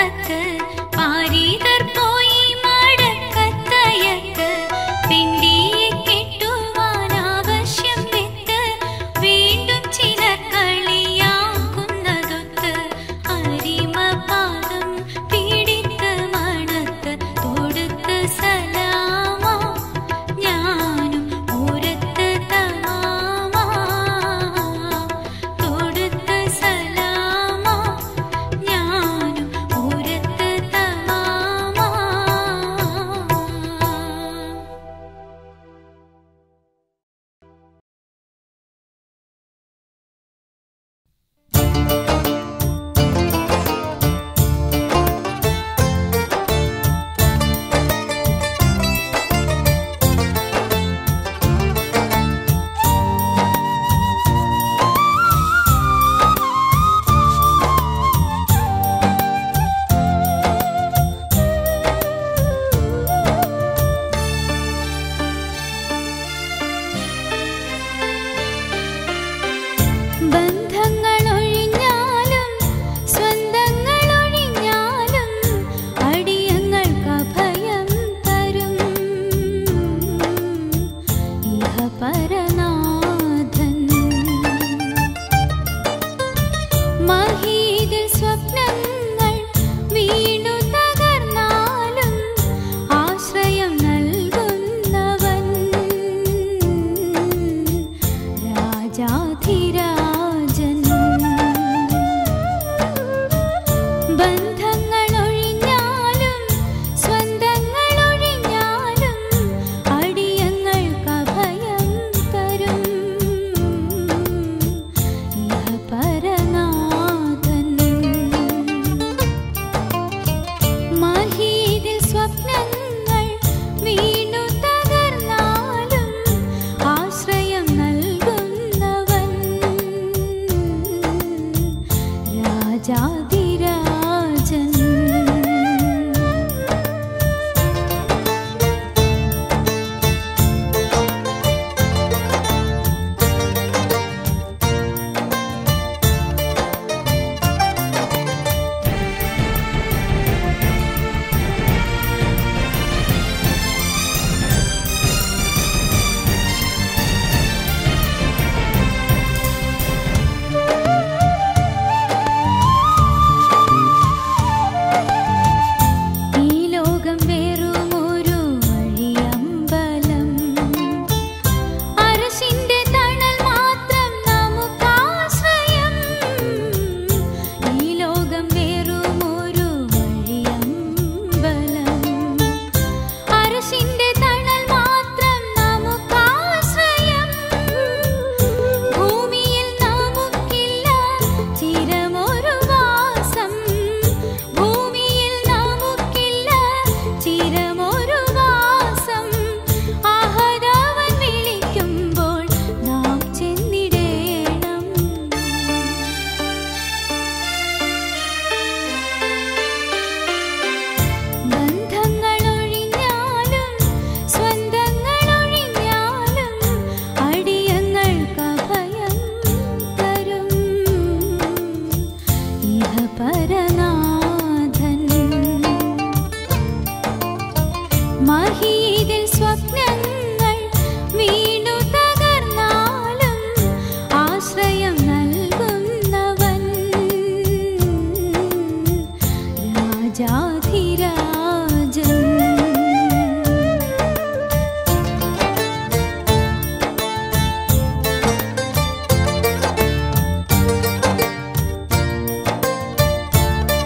മടക്കത്ത് പാരീതർ പോയി മടക്കത്തയക്ക് പിണ്ടിയെ കെട്ടുവാനാവശ്യം വിത്ത് വീണ്ടും ചിലർ കളിയാക്കുന്നതൊത്ത് അരിമ പാദം പിടിത്ത് മണത്ത് തൊടുത്ത് സലാമാ ഞാനും പൂരത്ത് തമാമാ തൊടുത്ത് സലാമാ ഞാനും പൂരത്ത് തമാമാ ബന്ധങ്ങളൊഴിഞ്ഞാലും സ്വന്തങ്ങളൊഴിഞ്ഞാലും അടിയങ്ങൾക്ക് അഭയം തരും ഇഹ പരനാഥൻ മഹീതിൽ സ്വപ്നങ്ങൾ വീണു തകർന്നാലും ആശ്രയം നൽകുന്നവൻ രാജാധിരാജൻ ബന്ധങ്ങളൊഴിഞ്ഞാലും സ്വന്തങ്ങളൊഴിഞ്ഞാലും അടിയങ്ങൾക്ക് അഭയം തരും ഇഹ പരനാഥൻ മഹീതിൽ സ്വപ്നങ്ങൾ വീണു തകർന്നാലും ആശ്രയം നൽകുന്നവൻ രാജാതിരാജൻ ഈ ലോകം വെറുമൊരു വഴിയമ്പലം അരശിന്റെ തണൽ മാത്രം നമുക്കാശ്രയം ഈ ലോകം വെറുമൊരു വഴിയമ്പലം അരശിന്റെ തണൽ മാത്രം നമുക്കാശ്രയം ഭൂമിയിൽ നമുക്കില്ല ചിരമൊരു വാസം ഭൂമിയിൽ നമുക്കില്ല ചിരമൊരു വാസം ആഹതവൻ വിളിക്കുമ്പോൾ നാം ചെന്നിടേണം ബന്ധങ്ങളൊഴിഞ്ഞാലും സ്വന്തങ്ങളൊഴിഞ്ഞാലും അടിയങ്ങൾക്ക് അഭയം തരും ഇഹ പരനാഥൻ മഹീതിൽ സ്വപ്നങ്ങൾ വീണു തകർന്നാലും ആശ്രയം നൽകുന്നവൻ രാജാധിരാജൻ ും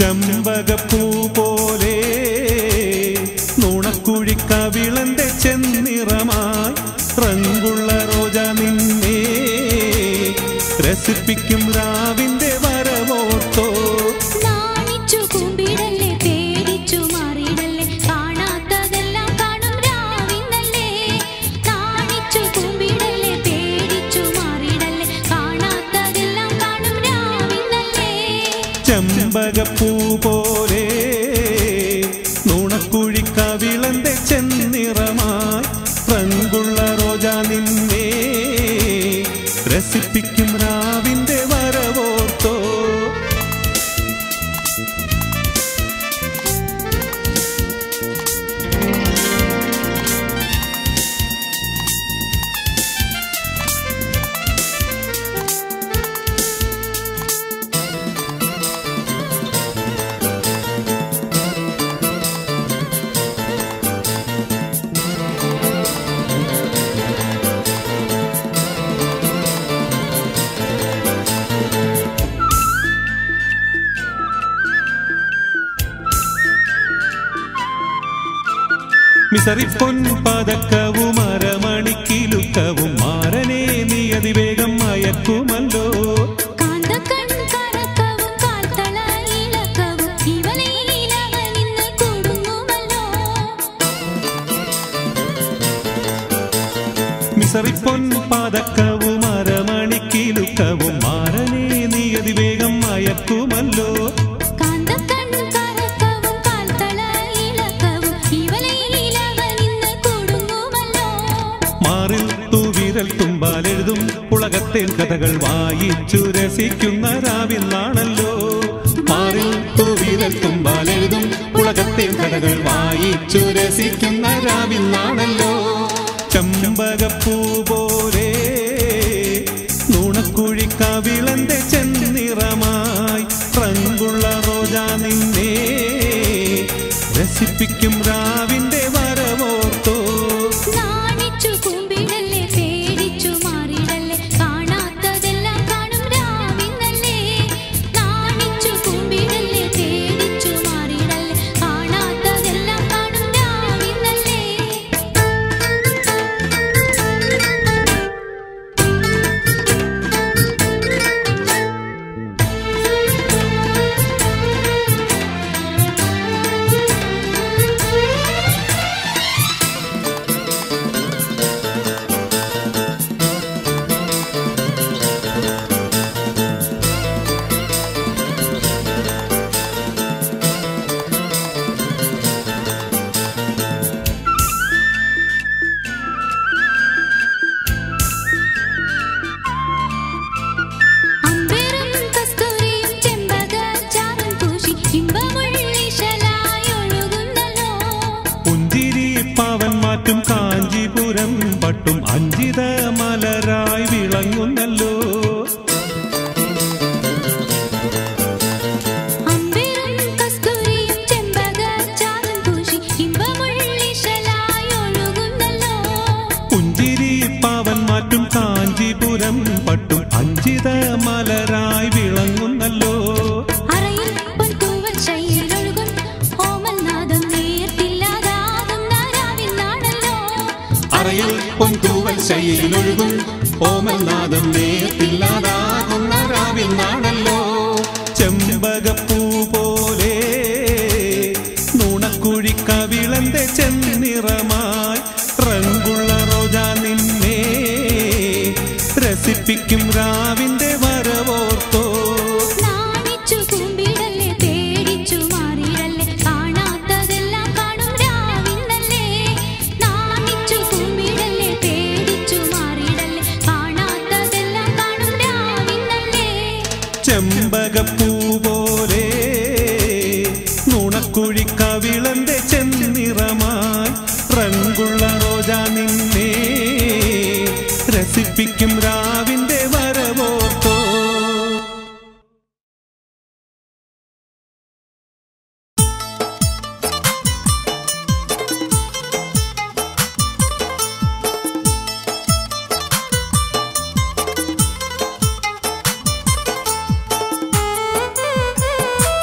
ചെമ്പകപ്പൂ പോലെ നുണക്കുഴി കവിളന്റെ ചെന്നിറമായി റങ്കുള്ള റോജ നിന്നെ രസിപ്പിക്കും രാവിന്റെ വരവോർത്തോ നാണിച്ചു കുമ്പിടല്ലേ പേടിച്ചു മാറിയിടല്ലേ കാണാത്തതെല്ലാം കാണും രാവിനല്ലേ നാണിച്ചു കുമ്പിടല്ലേ പേടിച്ചു മാറിയിടല്ലേ കാണാത്തതെല്ലാം കാണും രാവിനല്ലേ ചെമ്പകപ്പൂ പോലെ നുണക്കുഴി കവിളന്റെ ചെന്നിറമായി റങ്കുള്ള റോജ നിന്നെ രസിപ്പിക്കും രാവിന്റെ വരവോർത്തോ മിസറിപ്പൊൻ പതക്കവും അരമണിക്കിലുക്കവും മാരനെ നീ അതിവേഗം മയക്കുമല്ലോ കാന്തക്കൺ കറക്കവും കാൽത്തള ഇളക്കവും ഇവലയിലവനിന്ന് കുടുങ്ങുമല്ലോ മിസറിപ്പൊൻ പതക്കവും അരമണിക്കിലുക്കവും മാരനെ നീ അതിവേഗം മയക്കുമല്ലോ കാന്തക്കൺ കറക്കവും കാൽത്തള ഇളക്കവും ഇവലയിലവനിന്ന് കുടുങ്ങുമല്ലോ മാറിൽ തൂവിരൽ തുമ്പാലെഴുതും ഉലകത്തേൻ കഥകൾ വായിച്ചു രസിക്കുന്ന രാവിന്നാണല്ലോ മാറിൽ തൂവിരൽ തുമ്പാലെഴുതും ഉലകത്തേൻ കഥകൾ വായിച്ചു രസിക്കുന്ന രാവിന്നാണല്ലോ ചെമ്പകപ്പൂ പോലെ നുണക്കുഴി കവിളന്റെ ചെന്നിറമായി റങ്കുള്ള റോജ നിന്നെ രസിപ്പിക്കും രാവിന്റെ വരവോർത്തോ നാണിച്ചു കുമ്പിടല്ലേ പേടിച്ചു മാറിടല്ലേ കാണാത്തതെല്ലാം കാണും രാവിനല്ലേ നാണിച്ചു കുമ്പിടല്ലേ പേടിച്ചു മാറിടല്ലേ കാണാത്തതെല്ലാം കാണും രാവിനല്ലേ അമ്പേറും കസ്തൂരിയും ചെമ്പകച്ചാറും പൂശി ഇമ്പമുള്ളിശലായി ഒഴുകുന്നല്ലോ പുഞ്ചിരി പാവൻ മാറ്റും കാഞ്ചീപുരം പട്ടും അഞ്ചിത മലരായി വിളങ്ങുന്നല്ലോ അമ്പേറും കസ്തൂരിയും ചെമ്പകച്ചാറും പൂശി ഇമ്പമുള്ളിശലായി ഒഴുകുന്നല്ലോ പുഞ്ചിരി പാവൻ മാറ്റും കാഞ്ചീപുരം പട്ടും അഞ്ചിത മലരായി വിളങ്ങുന്നല്ലോ അറയിൽ പൊൻതൂവൽ ശൈലിലൊഴുകും ഓമൽനാദം നേർത്തില്ലാതാകുന്ന രാവിനാണല്ലോ അറയിൽ പൊൻതൂവൽ ശൈലിലൊഴുകും ഓമൽനാദം നേർത്തില്ലാതാകുന്ന രാവിനാണല്ലോ ചെമ്പകപ്പൂ പോലെ നുണക്കുഴി കവിളന്റെ ചെന്നിറമായി റങ്കുള്ള റോജ നിന്നെ രസിപ്പിക്കും രാവിന്റെ വരവോർത്തോ നാണിച്ചു കുമ്പിടല്ലേ പേടിച്ചു മാറിടല്ലേ കാണാത്തതെല്ലാം കാണും രാവിനല്ലേ നാണിച്ചു കുമ്പിടല്ലേ പേടിച്ചു മാറിടല്ലേ കാണാത്തതെല്ലാം കാണും രാവിനല്ലേ ചെമ്പകപ്പൂ പോലെ നുണക്കുഴി കവിളന്റെ ചെന്നിറമായി റങ്കുള്ള റോജ നിന്നെ രസിപ്പിക്കും രാവിന്റെ വരവോർത്തോ ആ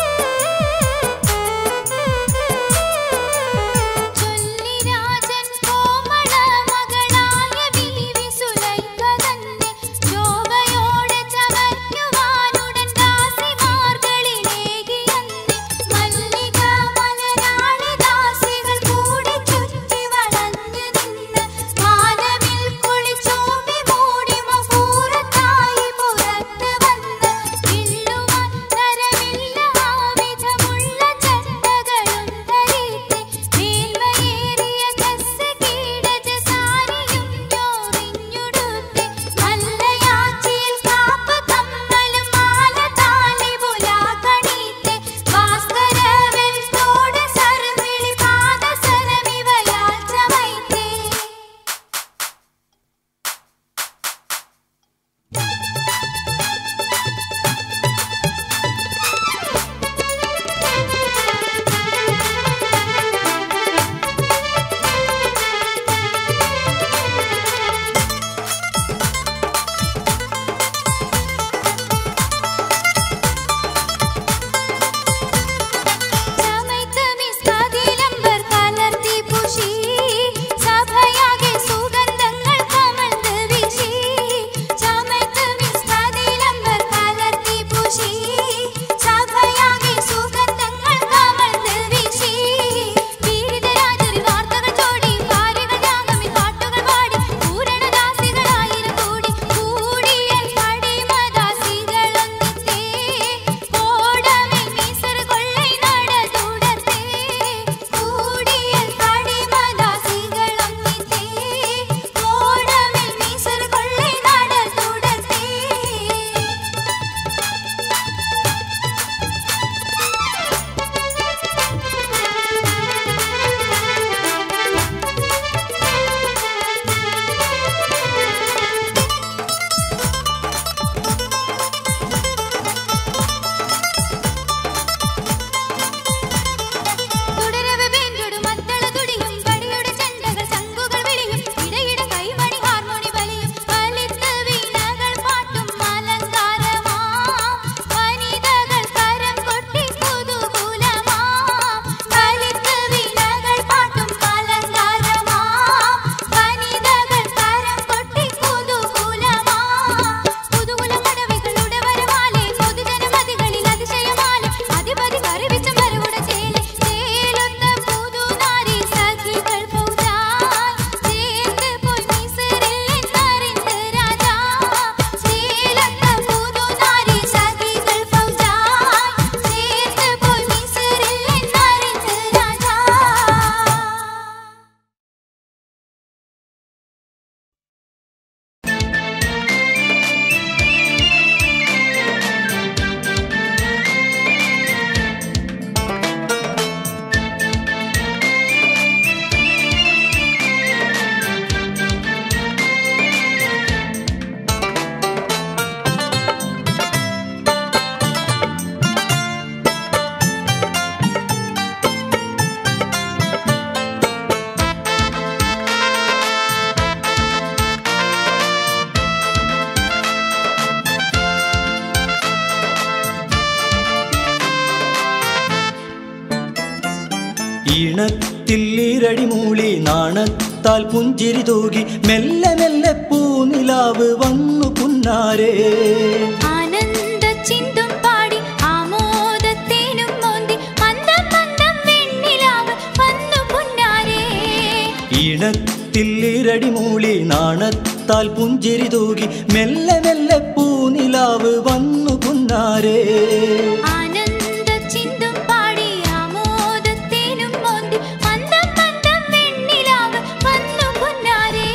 ഈണത്തിൽ ഈരടി മൂളി നാണത്താൽ പുഞ്ചിരി തൂകി മെല്ലെ മെല്ലെ പൂനിലാവ് വന്നു പുന്നാരേ ആനന്ദ ചിന്തും പാടി ആമോദത്തേനും മോന്തി മന്ദം മന്ദം വെണ്ണിലാവ് വന്നു പുന്നാരേ ഈണത്തിൽ ഈരടി മൂളി നാണത്താൽ പുഞ്ചിരി തൂകി മെല്ലെ മെല്ലെ പൂനിലാവ് വന്നു പുന്നാരേ ആനന്ദ ചിന്തും പാടി ആമോദത്തേനും മോന്തി മന്ദം മന്ദം വെണ്ണിലാവ് വന്നു പുന്നാരേ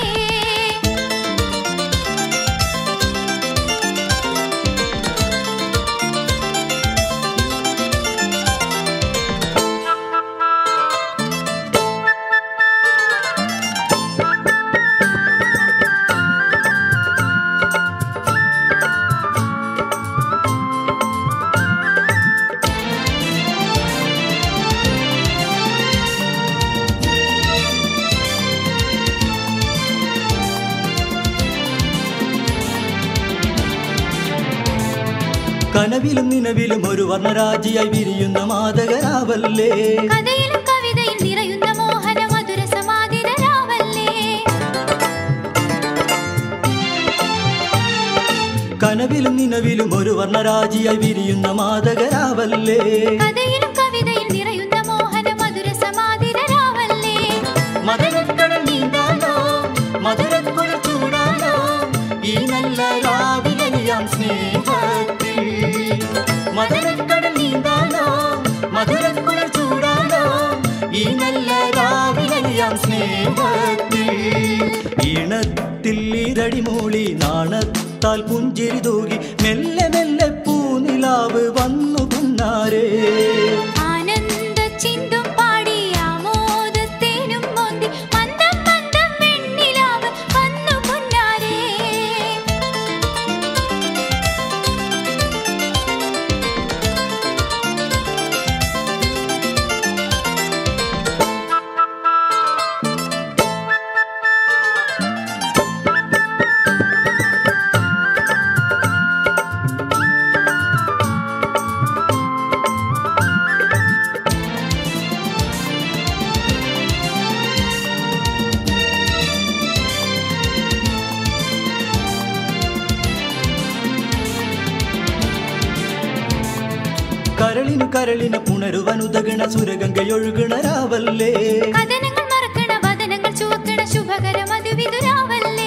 കനവിലും നിലവിലും ഒരു വർണ്ണരാജിയായി വിരിയുന്ന മാതകരാവല്ലേ കഥയിലും കവിതയിൽ നിറയുന്ന മോഹന മധുര സമാധിതരാവല്ലേ കനവിലും നിലവിലും ഒരു വർണ്ണരാജിയായി വിരിയുന്ന മാതകരാവല്ലേ കഥയിലും കവിതയിൽ നിറയുന്ന മോഹന മധുര സമാധിതരാവല്ലേ മധുരക്കടൽ നീന്താനോ മധുരക്കുഴൽ ചൂടാനോ ഈ നല്ല രാവിലെയാം സ്നേഹത്തിൽ മധുരക്കടൽ നീന്താനോ മധുരക്കുഴൽ ചൂടാനോ ഈ നല്ല രാവിലെയാം സ്നേഹത്തിൽ ഈണത്തിൽ ഇരടി മൂളി നാണത്താൽ പുഞ്ചിരി തൂകി മെല്ലെ മെല്ലെ പൂനിലാവ് വന്നു പുന്നാരേ ആനന്ദ ചിന്തും പാടി ആമോദത്തേനും മോന്തി മന്ദം മന്ദം വെണ്ണിലാവ് വന്നു പുന്നാരേ കരളിനു കരളിന് പുണരുവനുതകണ സുരഗംഗയൊഴുകണ രാവല്ലേ കഥനങ്ങൾ മറക്കണ വദനങ്ങൾ ചുവക്കണ ശുഭകര മധുവിതുരാവല്ലേ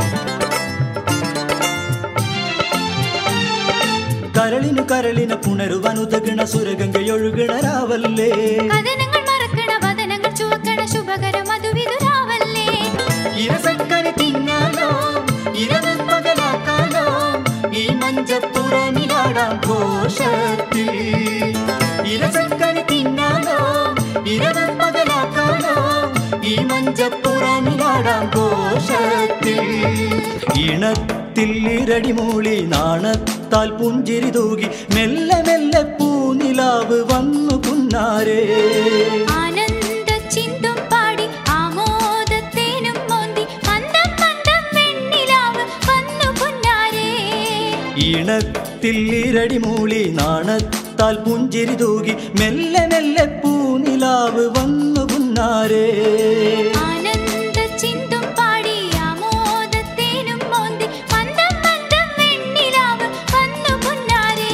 കരളിനു കരളിന് പുണരുവനുതകണ സുരഗംഗയൊഴുകണ രാവല്ലേ കഥനങ്ങൾ മറക്കണ വദനങ്ങൾ ചുവക്കണ ശുഭകര മധുവിതുരാവല്ലേ ഇരസക്കന് തിന്നാലോ ഇരവ് പകലാക്കാലോ ഈ മഞ്ചപ്പുറമിലാടാം ഘോഷത്തിൽ ഇരസക്കന് തിന്നാലോ ഇരവ് പകലാക്കാലോ ഈ മഞ്ചപ്പുറമിലാടാം ഘോഷത്തിൽ ഈണത്തിൽ ഇരടി മൂളി നാണത്താൽ പുഞ്ചിരി തൂകി മെല്ലെ മെല്ലെ പൂനിലാവ് വന്നു പുന്നാരേ ആനന്ദ ചിന്തും പാടി ആമോദത്തേനും മോന്തി മന്ദം മന്ദം വെണ്ണിലാവ് വന്നു പുന്നാരേ ഈണത്തിൽ ഇരടി മൂളി നാണത്താൽ പുഞ്ചിരി തൂകി മെല്ലെ മെല്ലെ പൂനിലാവ് വന്നു പുന്നാരേ ആനന്ദ ചിന്തും പാടി ആമോദത്തേനും മോന്തി മന്ദം മന്ദം വെണ്ണിലാവ് വന്നു പുന്നാരേ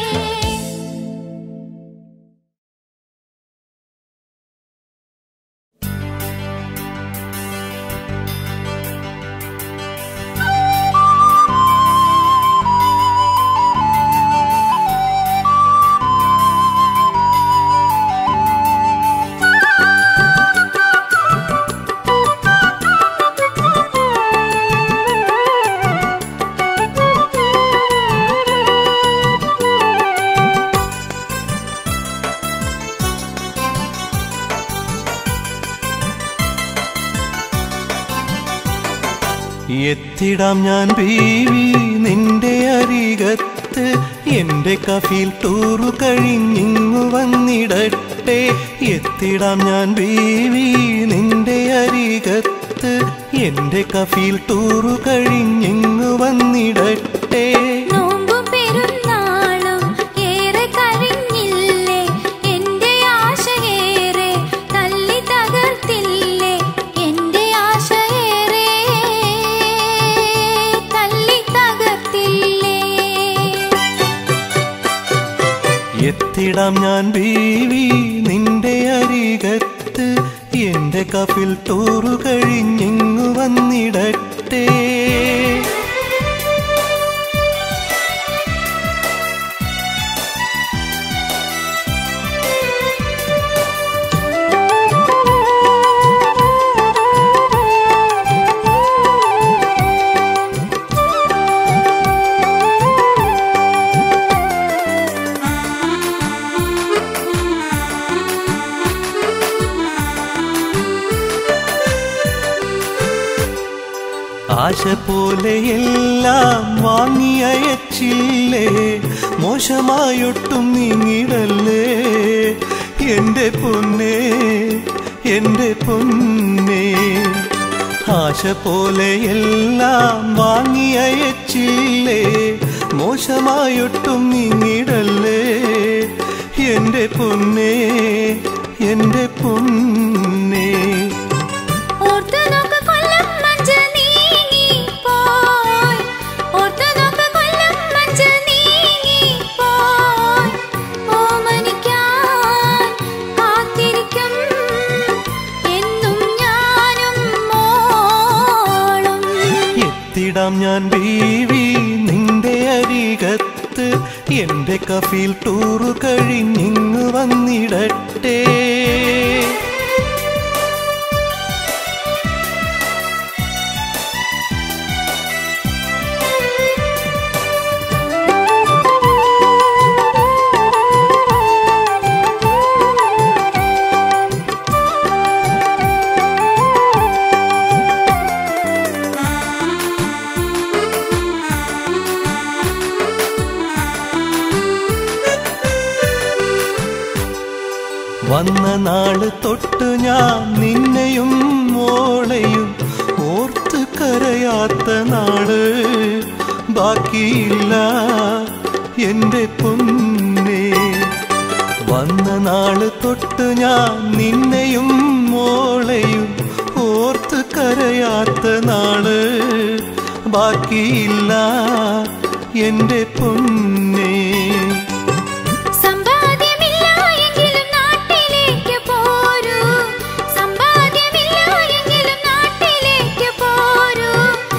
എത്തിടാം ഞാൻ ബീവി നിന്റെ അരികത്ത് എന്റെ കഫീൽ ടൂറു കഴിഞ്ഞിങ്ങു വന്നിടട്ടെ എത്തിടാം ഞാൻ ബീവി നിന്റെ അരികത്ത് എന്റെ കഫീൽ ടൂറു കഴിഞ്ഞിങ്ങു വന്നിടട്ടെ നോമ്പും പെരുന്നാളും ഏറെ കഴിഞ്ഞില്ലേ എന്റെ ആശയേറെ എത്തിടാം ഞാൻ ബീവി നിന്റെ അരികത്ത് എന്റെ കഫിൽ ടൂറു കഴിഞ്ഞിങ്ങു വന്നിടട്ടെ ആശ പോലെയെല്ലാം വാങ്ങി അയച്ചില്ലേ മോശമായൊട്ടും നീങ്ങിടല്ലേ എന്റെ പൊന്നേ എന്റെ പൊന്നേ ആശ പോലെയെല്ലാം വാങ്ങി അയച്ചില്ലേ മോശമായൊട്ടും നീങ്ങിടല്ലേ എന്റെ പൊന്നേ എന്റെ പൊന്നേ ഓർത്തു നോക്ക് കൊല്ലം മഞ്ച് നീങ്ങിപ്പോയി. ഓർത്തു നോക്ക് കൊല്ലം മഞ്ച് നീങ്ങിപ്പോയി. ഓമനിക്കാൻ കാത്തിരിക്കും എന്നും ഞാനും മോളും. എത്തിടാം ഞാൻ ബീവി നിന്റെ അരികത്ത് എന്റെ കഫീൽ ടൂറു കഴിഞ്ഞിങ്ങു വന്നിടട്ടെ വന്ന നാള് തൊട്ട് ഞാൻ നിന്നെയും മോളെയും ഓർത്ത് കരയാത്ത നാള് ബാക്കിയില്ല എന്റെ പൊന്നേ വന്ന നാള് തൊട്ട് ഞാൻ നിന്നെയും മോളെയും ഓർത്ത് കരയാത്ത നാള് ബാക്കിയില്ല എന്റെ പൊന്നേ സമ്പാദ്യമില്ല എങ്കിലും നാട്ടിലേക്ക് പോരൂ സമ്പാദ്യമില്ല എങ്കിലും നാട്ടിലേക്ക് പോരൂ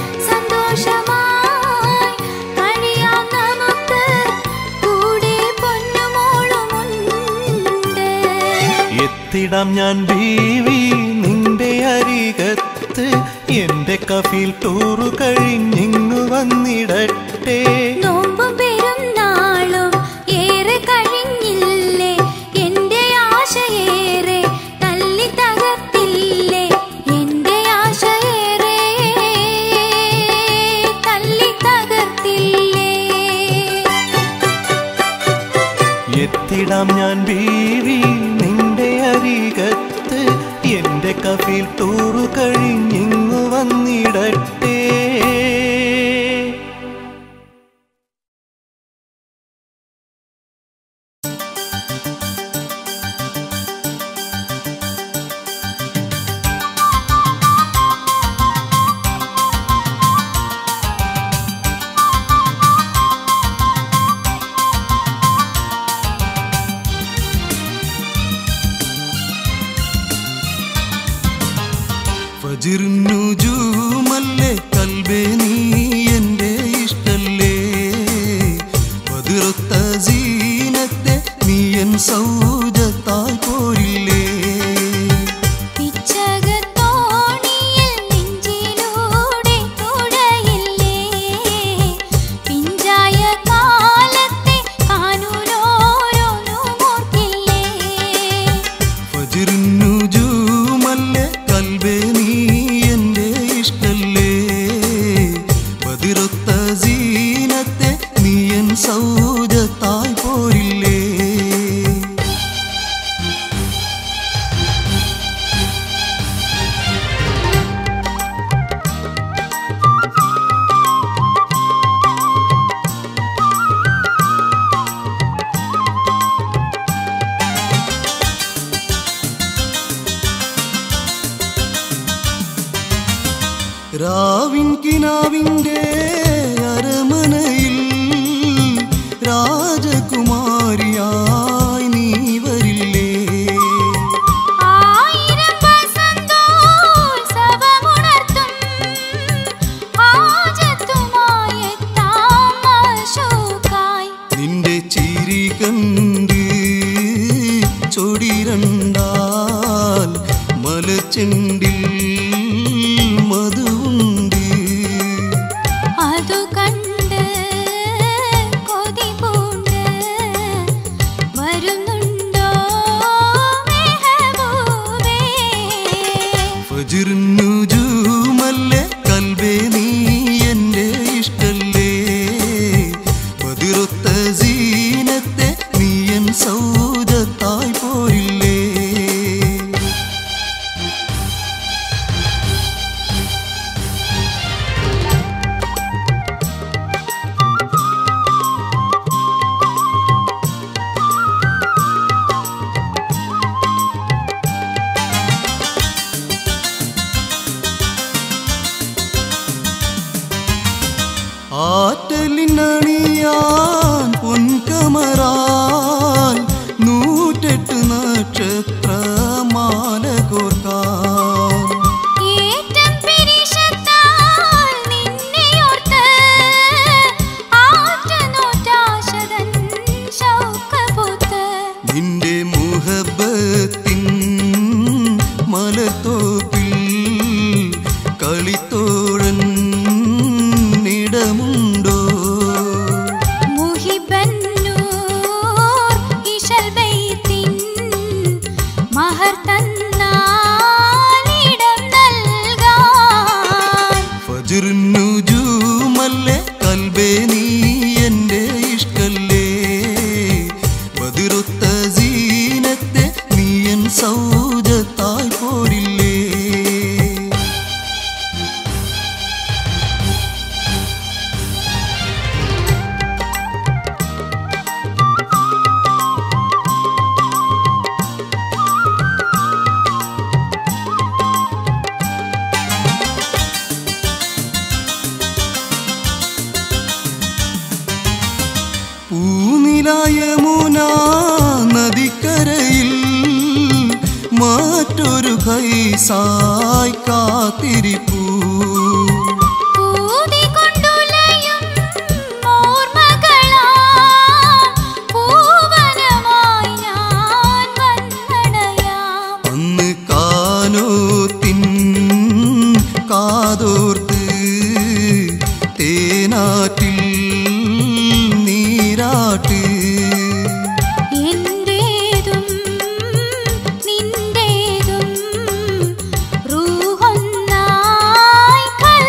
സന്തോഷമായി കഴിയാം നമുക്ക് കൂടെ പൊന്നുമോളുമുണ്ട് എത്തിടാം ഞാൻ ബീവി നിന്റെ അരികത്ത് എന്റെ കഫീൽ ടൂറു കഴിഞ്ഞിങ്ങു വന്നിടട്ടെ നോമ്പും പെരുന്നാളും ഏറെ കഴിഞ്ഞില്ലേ എന്റെ ആശയേറെ തല്ലി തകർത്തില്ലേ എന്റെ ആശയേറെ തല്ലി തകർത്തില്ലേ എത്തിടാം ഞാൻ ബീവി നിന്റെ അരികത്ത് എന്റെ കഫീൽ ടൂറു കഴിഞ്ഞിങ്ങു വന്നിടട്ടെ ഫജിർനുജൂമല്ലേ കൽബേ നീ എൻ്റെ ഇഷ്ടല്ലേ ബദിറൊത്ത സീനത്തെ നീ എൻ സൗജത്തായി പോരില്ലേ പിച്ചകത്തോണിയിൽ നെഞ്ചിലൂടെ തുടയില്ലേ പിഞ്ചായ കാലത്തെ കാനൂരോരോന്നും ഓർക്കില്ലേ ഫജിർനുജൂമല്ലേ കൽബേ നീ എൻ്റെ ഇഷ്ടല്ലേ ബദിറൊത്ത സീനത്തെ നീ എൻ സൗജത്തായി പോരില്ലേ രാവിൻ കിനാവിൻ്റെ അരമനയിൽ രാജകുമാരിയാ ചൊടിയുണ്ട് ചൊടിരണ്ടാൽ മലച്ചെണ്ടിൽ മധുണ്ട് അതു കണ്ട് കൊതി പൂണ്ട് വരുന്നുണ്ടോ മെഹബൂബേ ഫജിർന്നുജൂമല്ലേ കൽബേ നീ എൻ്റെ ഇഷ്ടല്ലേ പതിരൊത്ത സീനത്തെ നീ എൻ സൗദത്തായി പോരില്ലേ ആറ്റലിനണിയാൻ പൊൻകമറാൽ നൂറ്റെട്ട് നക്ഷത്രമാല കോർക്കാൻ ഏറ്റം പിരിശത്താൽ നിന്നെയോർത്ത് ആറ്റനോറ്റാശതൻ ശൗക്കപൂത്ത് നിന്റെ മുഹബത്തിൻ മലത്തോപ്പിൽ കളിത്തോഴൻ ഇടമുണ്ടോ മുഹിബന്നൂർ ഇശൽ ബൈത്തിൻ മഹർ തന്നാലിടം നൽകാൻ ഫജിർന്നുജൂമല്ലേ കൽബേ നീ എൻ്റെ ഇഷ്ടല്ലേ ബദിറുത്ത സീനത്തെ നീ എൻ സൗജത്തായി പോരില്ലേ പൂനിലായ മുന നദിക്കരയിൽ മറ്റൊരു കൈസായി കാത്തിരിപ്പൂ പൂതി കൊണ്ടുലയും ഓർമ്മകളാ പൂവനമായി ഞാൻ വന്നണയാം അന്ന് കാനോത്തിൻ കാതോർത്ത് തേനാറ്റിൽ നീരാട്ട് എന്റേതും നിന്റേതും റൂഹൊന്നായി കൽ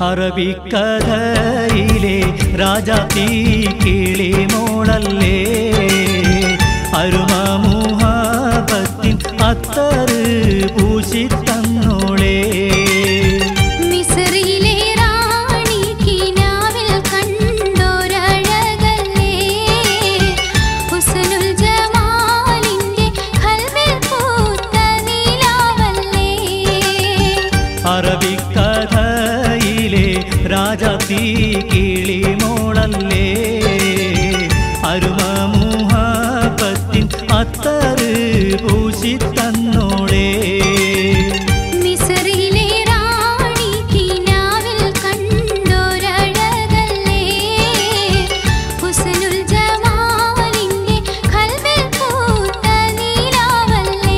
അറബിക്കഥയിലെ രാജാത്തി കിളി മോളല്ലേ അരുമമുഹാപത്തിൻ അത്തറ് പൂശി തന്നോളേ മിസ്രിലെ റാണി കിനാവിൽ കണ്ടോരഴകല്ലേ ഹുസ്നുൽ ജമാലിന്റെ ഖൽബിൽ പൂത്ത നിലാവല്ലേ അറബിക്കഥയിലെ രാജാത്തി കിളി മോളല്ലേ അരുമമുഹാപത്തിൻ അത്തറ് പൂശി തന്നോളേ മിസ്രിലെ റാണി കിനാവിൽ കണ്ടോരഴകല്ലേ ഹുസ്നുൽ ജമാലിന്റെ ഖൽബിൽ പൂത്ത നിലാവല്ലേ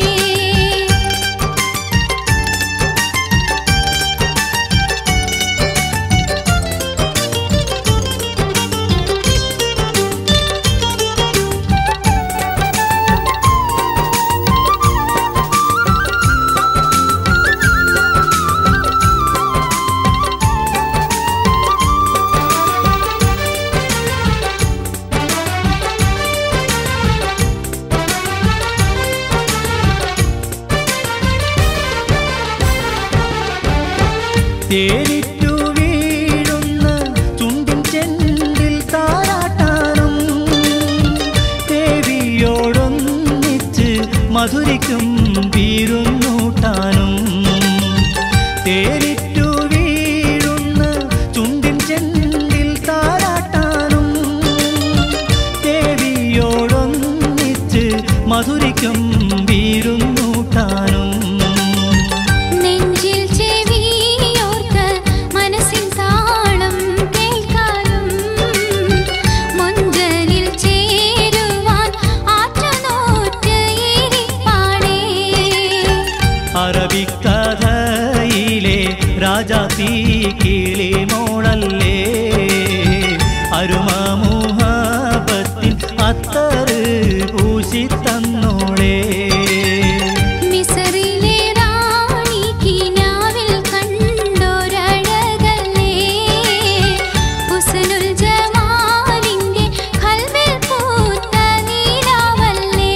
തേനിറ്റു വീഴുന്ന ചുണ്ടിൻ ചെണ്ടിൽ താരാട്ടാനും ദേവിയോടൊന്നിച്ച് മധുരിക്കും വീരുന്നൂട്ടാനും തേനിറ്റു വീഴുന്ന ചുണ്ടിൻ ചെണ്ടിൽ താരാട്ടാനും ദേവിയോടൊന്നിച്ച് മധുരിക്കും വീരുന്നൂട്ടാനും നെഞ്ചിൽ ചെവിയോർത്ത് മനസ്സിൻ താളം കേൾക്കാനും മൊഞ്ചലിൽ ചേരുവാൻ ആറ്റുനോറ്റ് ഇരിപ്പാടേ അറബിക്കഥയിലെ രാജാത്തി കിളി മോളല്ലേ അരുമമുഹാപത്തിൻ അത്തറ് പൂശി തന്നോളേ മിസറിലെ റാണി കിനാവിൽ കണ്ടോരഴകല്ലേ ഹുസ്നുൽ ജമാലിന്റെ ഖൽബിൽ പൂത്ത നിലാവല്ലേ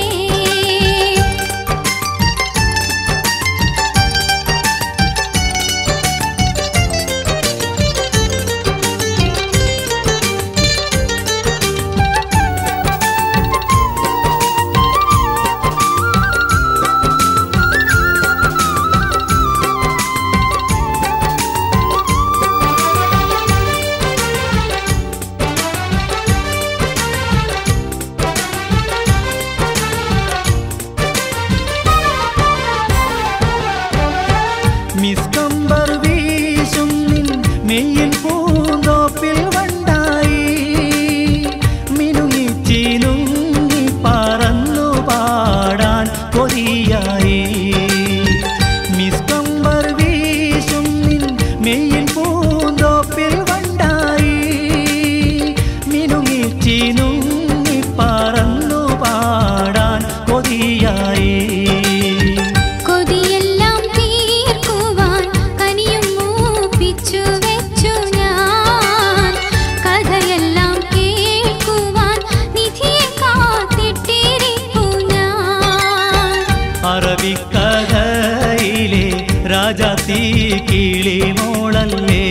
മിസ്കമ്പർ വീശും നിൻ മെയ്യിൽ പൂന്തോപ്പിൽ വണ്ടായി മിനുങ്ങി ചിനുങ്ങി പറന്നു പാടാൻ കൊതിയായി മിസ്കമ്പർ വീശും നിൻ മെയ്യിൽ പൂന്തോപ്പിൽ വണ്ടായി മിനുങ്ങി ചിനുങ്ങി പറന്നു പാടാൻ കൊതിയായി കൊതിയെല്ലാം തീർക്കുവാൻ കനിയും മൂപ്പിച്ചു വെച്ചു ഞാൻ കഥയെല്ലാം കേൾക്കുവാൻ നിധിയെ കാത്തിട്ടിരിപ്പു ഞാൻ അറബിക്കഥയിലെ രാജാത്തി കിളി മോളല്ലേ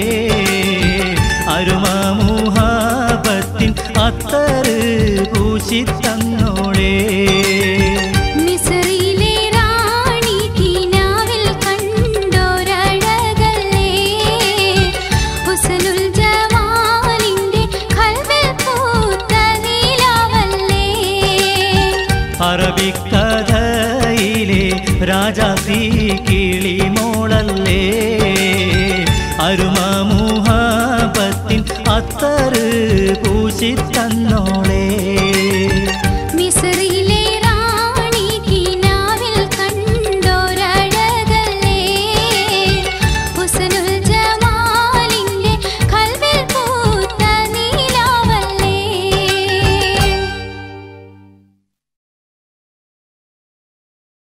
അരുമമുഹാപത്തിൻ അത്തറ് പൂശി തന്നോളേ മിസറിലെ റാണി കിനാവിൽ കണ്ടോരഴകല്ലേ ഹുസ്നുൽ ജമാലിന്റെ ഖൽബിൽ പൂത്ത നിലാവല്ലേ അറബിക്കഥയിലെ രാജാത്തി കിളി മോളല്ലേ അരുമമുഹാപത്തിൻ അത്തറ് പൂശി തന്നോളേ